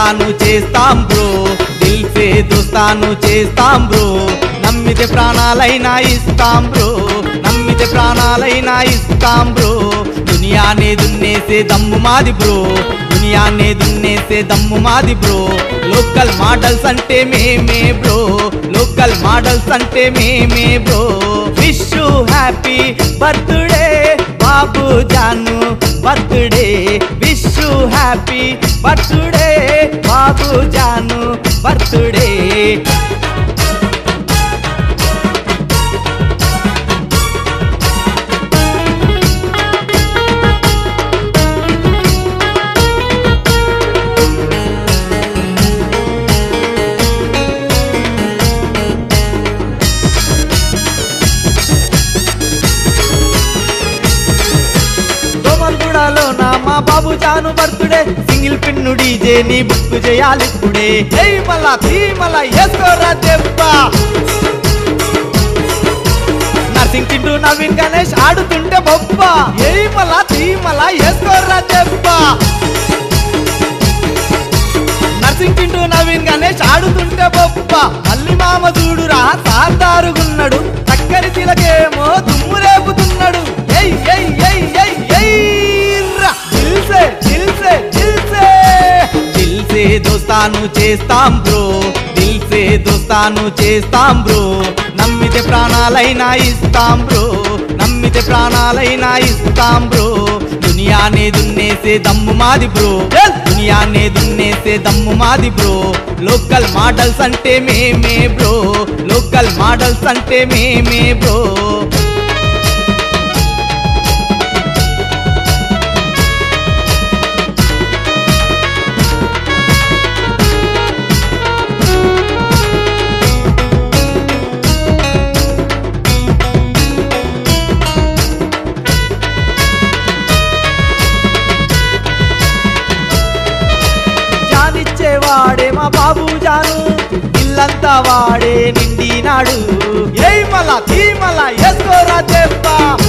దోస్తాను చేస్తాం బ్రో దిల్ సే దోస్తాను చేస్తాం బ్రో నమ్మితే ప్రాణాలైనా ఇస్తాం బ్రో నమ్మితే ప్రాణాలైనా ఇస్తాం బ్రో దునియానే దున్నేసే దమ్ము మాది బ్రో దునియానే దున్నేసే దమ్ము మాది బ్రో లోకల్ మోడల్స్ అంటే మేమే బ్రో లోకల్ మోడల్స్ అంటే మేమే bro wish happy birthday Babu Janu birthday wish happy birthday Babu Janu birthday దోమల్గూడలో నా మా బాబు జాను బర్త్డే సింగిల్ పిన్ను డీజే ని బుక్ చేయాలి ఇప్పుడే జై మళ్ళా తీ మళ్ళా వేసుకోరా దెబ్బ నర్సింగ్ చింటూ నవీన్ గణేష్ ఆడుతుంటే బొబ్బ ఏ మళ్ళా తీ మళ్ళా వేసుకోరా దెబ్బ నర్సింగ్ చింటూ నవీన్ గణేష్ ఆడుతుంటే బొబ్బ మల్లి మామ చూడురా సార్దారుగున్నాడు చక్కరి తిలకేమో దుమ్ము రేపుతున్నాడు ఎయ్ ఎయ్ ఎయ్ ఎయ్ ఎయ్ రా. దిల్సే దిల్సే దిల్సే దిల్సే దోస్తాను చేస్తాం బ్రో దిల్సే దోస్తాను చేస్తాం బ్రో నమ్మితే ప్రాణాలైనా ఇస్తాం బ్రో నమ్మితే ప్రాణాలైనా ఇస్తాం బ్రో దునియానే దున్నేసే దమ్ము మాది బ్రో దునియానే దున్నేసే దమ్ము మాది బ్రో లోకల్ మోడల్స్ అంటే మేమే బ్రో లోకల్ మోడల్స్ అంటే మేమే బ్రో జానిచ్చేవాడే మా బాబు జాను ఇల్లంతా వాడే నిండినాడు ఏయ్ మళ్ళా తీ మళ్ళా వేసుకోరా దెబ్బ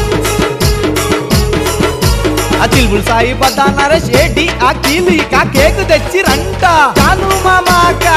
అతిల్బుల్ సాయి బద్దా నరేష్ ఏడి ఆ కీలు ఇక కేక్ తెచ్చి రంట జాను మామాక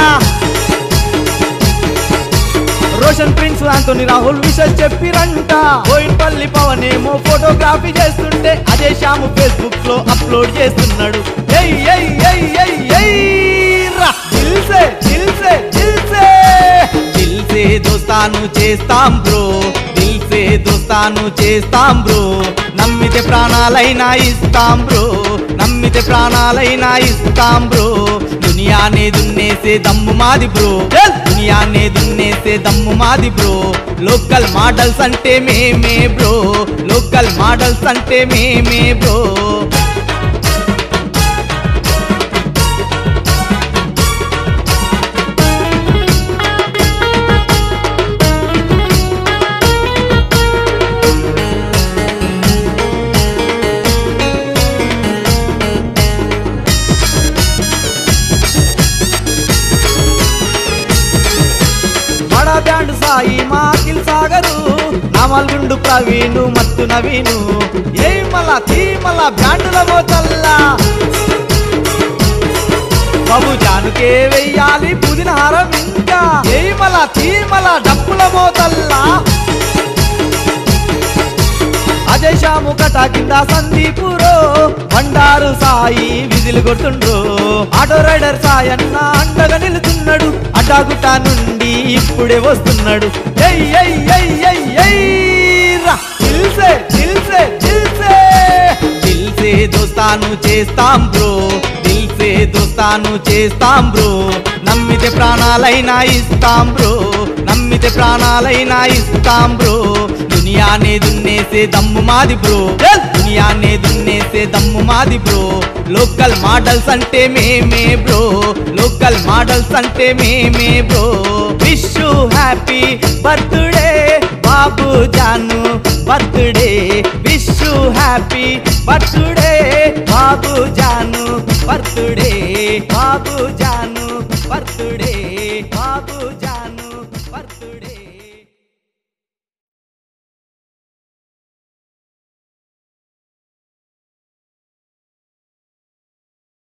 రోషన్ ప్రిన్స్ ఆంటోని రాహుల్ విషస్ చెప్పిరంట బోయిన్పల్లి పవన్ ఏమో ఫోటోగ్రఫీ చేస్తుంటే అదే శ్యాము ఫేస్బుక్ లో అప్లోడ్ చేస్తున్నాడు ఎయ్ ఎయ్ ఎయ్ ఎయ్ ఎయ్ రా దిల్సే దిల్సే దిల్సే దిల్సే దోస్తాను చేస్తాం బ్రో దిల్సే దోస్తాను చేస్తాం బ్రో నమ్మితే ప్రాణాలైనా ఇస్తాం బ్రో నమ్మితే ప్రాణాలైనా ఇస్తాం బ్రో దునియానే దున్నేసే దమ్ము మాది బ్రో దునియానే దున్నేసే దమ్ము మాది బ్రో లోకల్ మోడల్స్ అంటే మేమే బ్రో లోకల్ మోడల్స్ అంటే మేమే బ్రో బడా బ్యాండ్ సాయి మాకిల్ సాగరు నామల్గుండు ప్రవీణు మత్తు నవీను ఏ మళ్ళా తీ మళ్ళా బ్యాండుల మోతల్లా బాబు జానుకే వెయ్యాలి పుదిన హారం ఇంకా ఏ మళ్ళా తీ మళ్ళా డప్పుల మోతల్లా అజయ్ శ్యాము కట కింద సందీపురో బండారు సాయి విజిల్ కొడుతుండ్రు ఆటో రైడర్ సాయి అన్న అండగా నిలుతున్నాడు అడ్డాగుట్ట నుండి ఇప్పుడే వస్తున్నాడు ఎయ్ ఎయ్ ఎయ్ ఎయ్ ఎయ్ రా దిల్సే దిల్సే దిల్సే దిల్సే దోస్తాను చేస్తాం బ్రో దిల్సే దోస్తాను చేస్తాం బ్రో నమ్మితే ప్రాణాలైనా ఇస్తాం బ్రో నమ్మితే ప్రాణాలైనా ఇస్తాం బ్రో దునియానే దున్నేసే దమ్ము మాది బ్రో దునియానే దున్నేసే దమ్ము మాది బ్రో లోకల్ మోడల్స్ అంటే మేమే బ్రో లోకల్ మోడల్స్ అంటే మేమే bro wish happy birthday Babu Janu birthday wish happy birthday Babu Janu birthday Babu Janu birthday బాబు